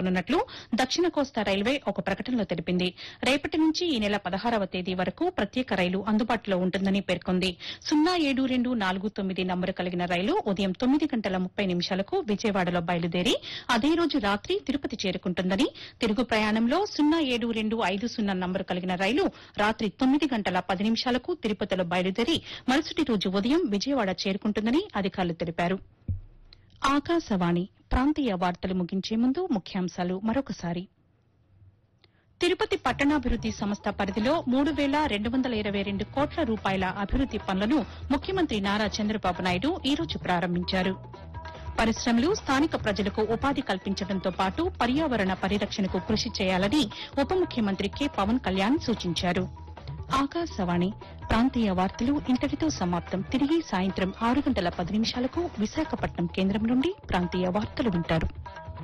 నడపనున్నట్లు దక్షిణ కోస్తా రైల్వే ఒక ప్రకటనలో తెలిపింది రేపటి నుంచి ఈ నెల పదహారవ తేదీ వరకు ప్రత్యేక రైలు అందుబాటులో ఉంటుందని పేర్కొంది సున్నా ఏడు రెండు నాలుగు తొమ్మిది నంబరు కలిగిన రైలు ఉదయం తొమ్మిది గంటల ముప్పై నిమిషాలకు విజయవాడలో బయలుదేరి అదే రోజు రాత్రి తిరుపతి చేరుకుంటుందని తిరుగు ప్రయాణంలో సున్నా ఏడు రెండు ఐదు సున్నా నంబరు కలిగిన రైలు రాత్రి తొమ్మిది గంటల పది నిమిషాలకు తిరుపతిలో బయలుదేరి మరుసటి రోజు ఉదయం విజయవాడ చేరుకుంటుందని అధికారులు తెలిపారు ఆకాశవాణి ప్రాంతీయ వార్తలు ముగించే ముందు ముఖ్యాంశాలు మరొకసారి తిరుపతి పట్టణాభివృద్ది సంస్థ పరిధిలో మూడు వేల రెండు వందల ఇరవై రెండు కోట్ల రూపాయల అభివృద్ది పనులను ముఖ్యమంత్రి నారా చంద్రబాబు నాయుడు ఈ రోజు ప్రారంభించారు పరిశ్రమలు స్థానిక ప్రజలకు ఉపాధి కల్పించడంతో పాటు పర్యావరణ పరిరక్షణకు కృషి చేయాలని ఉప ముఖ్యమంత్రి కె పవన్ కళ్యాణ్ సూచించారు ఆకాశవాణి ప్రాంతీయ వార్తలు ఇంతటితో సమాప్తం తిరిగి సాయంత్రం ఆరు గంటల పది నిమిషాలకు విశాఖపట్నం కేంద్రం నుండి ప్రాంతీయ వార్తలు వింటారు